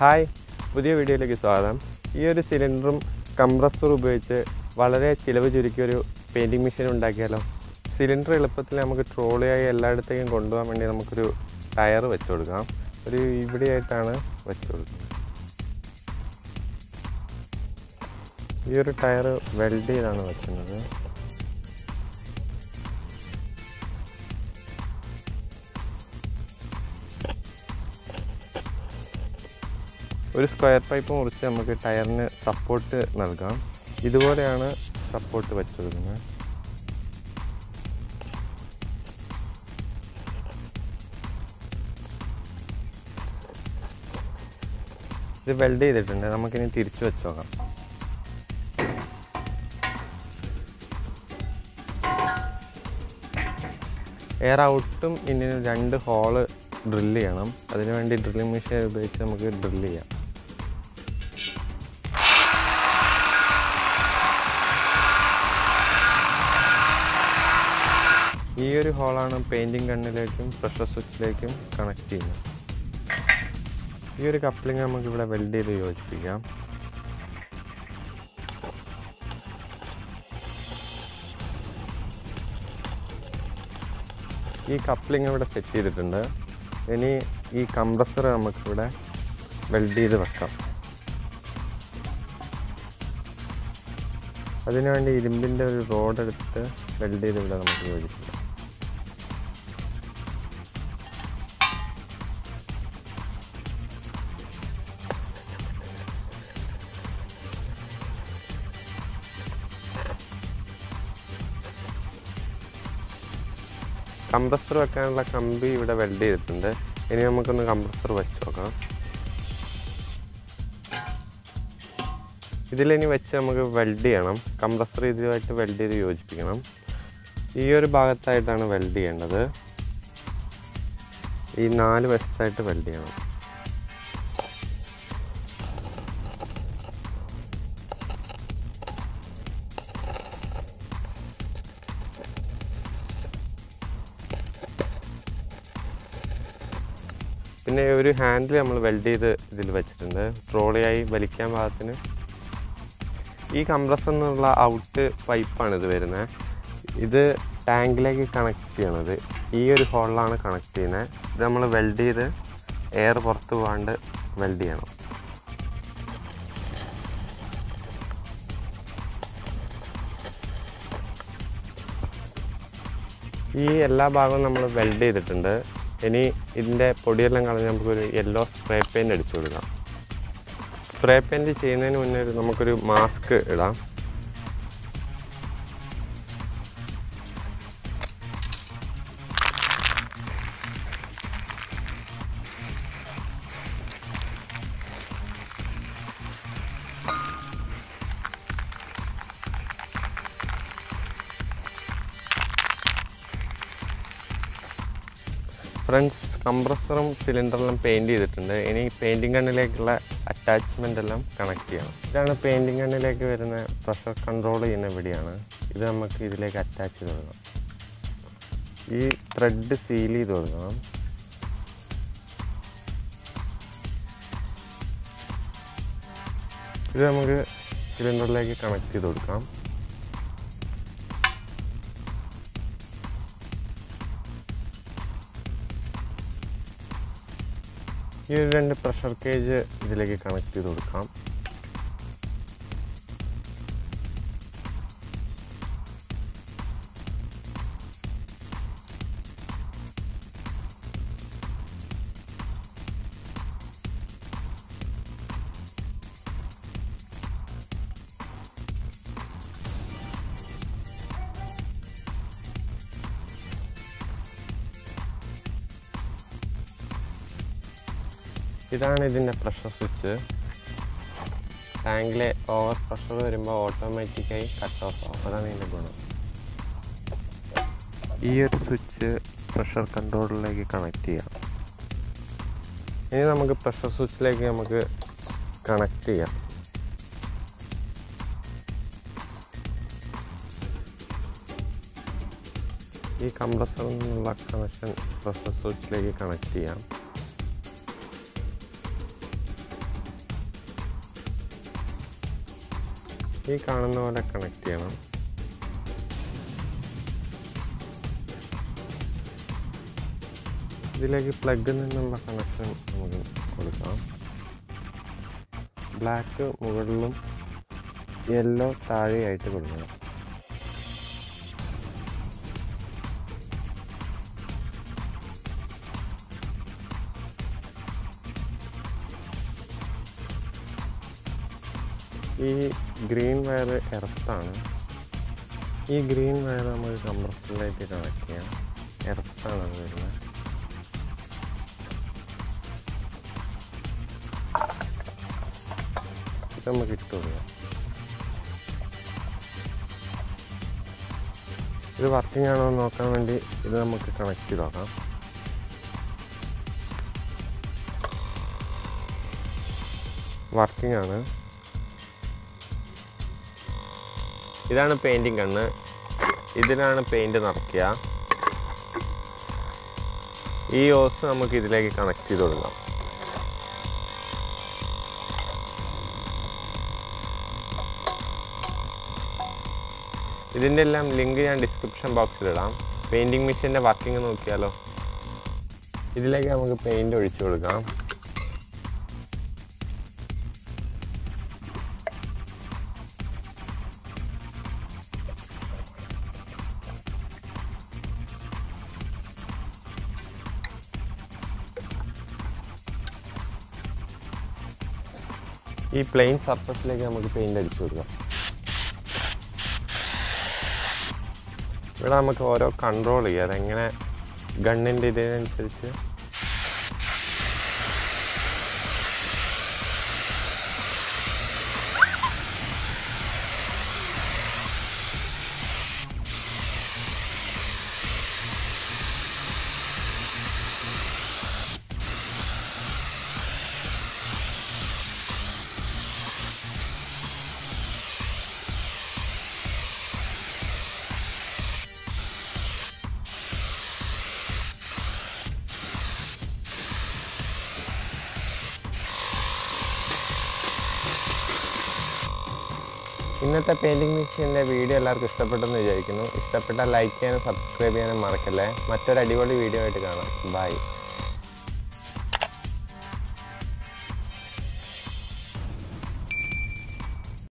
hi പുതിയ വീഡിയോയിലേക്ക് സ്വാഗതം ഈ ഒരു സിലിണ്ടറും കംപ്രസറും ഉപയോഗിച്ച് വളരെ ചിലവ് ചുരുക്കിയൊരു പെയിൻറ്റിങ് മെഷീൻ ഉണ്ടാക്കിയാലോ സിലിണ്ടർ എളുപ്പത്തിൽ നമുക്ക് ട്രോളിയായി എല്ലായിടത്തേക്കും കൊണ്ടുപോകാൻ വേണ്ടി നമുക്കൊരു ടയർ വെച്ച് കൊടുക്കാം ഒരു ഇവിടെയായിട്ടാണ് വെച്ച് കൊടുക്കുന്നത് ഈ ഒരു ടയർ വെൽഡ് ചെയ്താണ് വെക്കുന്നത് ഒരു സ്ക്വയർ പൈപ്പ് മുറിച്ച് നമുക്ക് ടയറിന് സപ്പോർട്ട് നൽകാം ഇതുപോലെയാണ് സപ്പോർട്ട് വെച്ച് കൊടുക്കുന്നത് ഇത് വെൽഡ് ചെയ്തിട്ടുണ്ട് നമുക്കിനി തിരിച്ചു വെച്ച് നോക്കാം എയർ ഔട്ടും ഇന്നിനും രണ്ട് ഹോള് ഡ്രില്ല് ചെയ്യണം അതിനുവേണ്ടി ഡ്രില്ലിംഗ് മെഷീൻ ഉപയോഗിച്ച് നമുക്ക് ഡ്രില്ല് ചെയ്യാം ഈ ഒരു ഹോളാണ് പെയിൻറ്റിങ് ഗണ്ണിലേക്കും പ്രഷർ സ്വിച്ചിലേക്കും കണക്ട് ചെയ്യുന്നത് ഈ ഒരു കപ്ലിംഗ് നമുക്ക് ഇവിടെ വെൽഡ് ചെയ്ത് യോജിപ്പിക്കാം ഈ കപ്ലിംഗ് ഇവിടെ സെറ്റ് ചെയ്തിട്ടുണ്ട് ഇനി ഈ കംപ്രസർ നമുക്കിവിടെ വെൽഡ് ചെയ്ത് വെക്കാം അതിനുവേണ്ടി ഇരുമ്പിൻ്റെ ഒരു റോഡ് എടുത്ത് വെൽഡ് ചെയ്ത് ഇവിടെ നമുക്ക് യോജിപ്പിക്കാം കംപ്രസർ വെക്കാനുള്ള കമ്പി ഇവിടെ വെൽഡ് ചെയ്തിട്ടുണ്ട് ഇനി നമുക്കൊന്ന് കംപ്രസർ വെച്ച് നോക്കാം ഇതിലിനി വെച്ച് നമുക്ക് വെൽഡ് ചെയ്യണം കംപ്രസർ ഇതുമായിട്ട് വെൽഡ് ചെയ്ത് യോജിപ്പിക്കണം ഈ ഒരു ഭാഗത്തായിട്ടാണ് വെൽഡ് ചെയ്യേണ്ടത് ഈ നാല് വശത്തായിട്ട് വെൽഡ് ചെയ്യണം പിന്നെ ഒരു ഹാൻഡിൽ നമ്മൾ വെൽഡ് ചെയ്ത് ഇതിൽ വെച്ചിട്ടുണ്ട് ട്രോളിയായി വലിക്കാൻ പാകത്തിന് ഈ കംപ്രസർ എന്നുള്ള ഔട്ട് പൈപ്പാണ് ഇത് വരുന്നത് ഇത് ടാങ്കിലേക്ക് കണക്ട് ചെയ്യണത് ഈ ഒരു ഹോളിലാണ് കണക്ട് ചെയ്യുന്നത് ഇത് നമ്മൾ വെൽഡ് ചെയ്ത് എയർ പുറത്ത് പോകാണ്ട് വെൽഡ് ചെയ്യണം ഈ എല്ലാ ഭാഗവും നമ്മൾ വെൽഡ് ചെയ്തിട്ടുണ്ട് ഇനി ഇതിൻ്റെ പൊടിയെല്ലാം കളഞ്ഞ് നമുക്കൊരു യെല്ലോ സ്പ്രേ പെയിൻറ് അടിച്ചു കൊടുക്കാം സ്പ്രേ പെയിൻറ് ചെയ്യുന്നതിന് മുന്നേ ഒരു നമുക്കൊരു മാസ്ക് ഇടാം ഫ്രണ്ട്സ് കംപ്രസറും സിലിണ്ടറെല്ലാം പെയിൻറ് ചെയ്തിട്ടുണ്ട് ഇനി പെയിൻറ്റിങ് ഗണ്ണിലേക്കുള്ള അറ്റാച്ച്മെൻ്റ് എല്ലാം കണക്ട് ചെയ്യണം ഇതാണ് പെയിൻറ്റിങ് ഗണ്ണിലേക്ക് വരുന്ന പ്രഷർ കൺട്രോൾ ചെയ്യുന്ന ഇവിടെയാണ് ഇത് നമുക്ക് ഇതിലേക്ക് അറ്റാച്ച് ചെയ്ത് കൊടുക്കണം ഈ ത്രെഡ് സീൽ ചെയ്ത് കൊടുക്കണം ഇത് നമുക്ക് സിലിണ്ടറിലേക്ക് കണക്ട് ചെയ്ത് കൊടുക്കാം ഈ ഒരു രണ്ട് പ്രഷർ കേജ് ഇതിലേക്ക് കണക്ട് ചെയ്ത് കൊടുക്കാം ഇതാണ് ഇതിൻ്റെ പ്രഷർ സ്വിച്ച് ടാങ്കിലെ ഓവർ പ്രഷർ വരുമ്പോൾ ഓട്ടോമാറ്റിക്കായി കട്ട് ഓഫ് ആവും അതാണ് ഇതിൻ്റെ ഗുണം ഈ ഒരു സ്വിച്ച് പ്രഷർ കൺട്രോളിലേക്ക് കണക്ട് ചെയ്യാം ഇനി നമുക്ക് പ്രഷർ സ്വിച്ചിലേക്ക് നമുക്ക് കണക്ട് ചെയ്യാം ഈ കംപ്രസറിൽ നിന്നുള്ള കണക്ഷൻ പ്രഷർ സ്വിച്ചിലേക്ക് കണക്ട് ചെയ്യാം ഈ കാണുന്ന പോലെ കണക്ട് ചെയ്യണം ഇതിലേക്ക് പ്ലഗിൽ നിന്നുള്ള കണക്ഷൻ നമുക്ക് കൊടുക്കാം ബ്ലാക്ക് മുകളിലും യെല്ലോ താഴെയായിട്ട് കൊടുക്കണം ഈ ഗ്രീൻ വയർ എർത്താണ് ഈ ഗ്രീൻ വയർ നമുക്ക് കംപ്രസറിലേക്ക് കണക്ട് ചെയ്യാം എർത്താണ് അത് വരുന്നത് ഇത് നമുക്ക് ഇട്ട് കൊടുക്കാം ഇത് വർക്കിംഗ് ആണോ എന്ന് നോക്കാൻ വേണ്ടി ഇത് നമുക്ക് കണക്ട് ചെയ്ത് നോക്കാം വർക്കിംഗ് ആണ് ഇതാണ് പെയിൻറ്റിങ് കണ്ണ് ഇതിലാണ് പെയിൻറ് നിറയ്ക്കുക ഈ ഓസ് നമുക്ക് ഇതിലേക്ക് കണക്ട് ചെയ്ത് കൊടുക്കാം ഇതിൻ്റെ എല്ലാം ലിങ്ക് ഞാൻ ഡിസ്ക്രിപ്ഷൻ ബോക്സിൽ ഇടാം പെയിൻറ്റിങ് മെഷീൻ്റെ വർക്കിംഗ് നോക്കിയാലോ ഇതിലേക്ക് നമുക്ക് പെയിൻറ് ഒഴിച്ചു കൊടുക്കാം ഈ പ്ലെയിൻ സർഫസിലേക്ക് നമുക്ക് പെയിൻ്റ് അടിച്ചു കൊടുക്കാം ഇവിടെ നമുക്ക് ഓരോ കൺട്രോൾ ചെയ്യാം അതെങ്ങനെ ഗണ്ണിൻ്റെ ഇതിനനുസരിച്ച് ഇന്നത്തെ പെയിൻറ്റിംഗ് മിക്സിൻ്റെ വീഡിയോ എല്ലാവർക്കും ഇഷ്ടപ്പെട്ടെന്ന് വിചാരിക്കുന്നു ഇഷ്ടപ്പെട്ടാൽ ലൈക്ക് ചെയ്യാനും സബ്സ്ക്രൈബ് ചെയ്യാനും മറക്കല്ലേ മറ്റൊരു അടിപൊളി വീഡിയോ ആയിട്ട് കാണാം ബൈ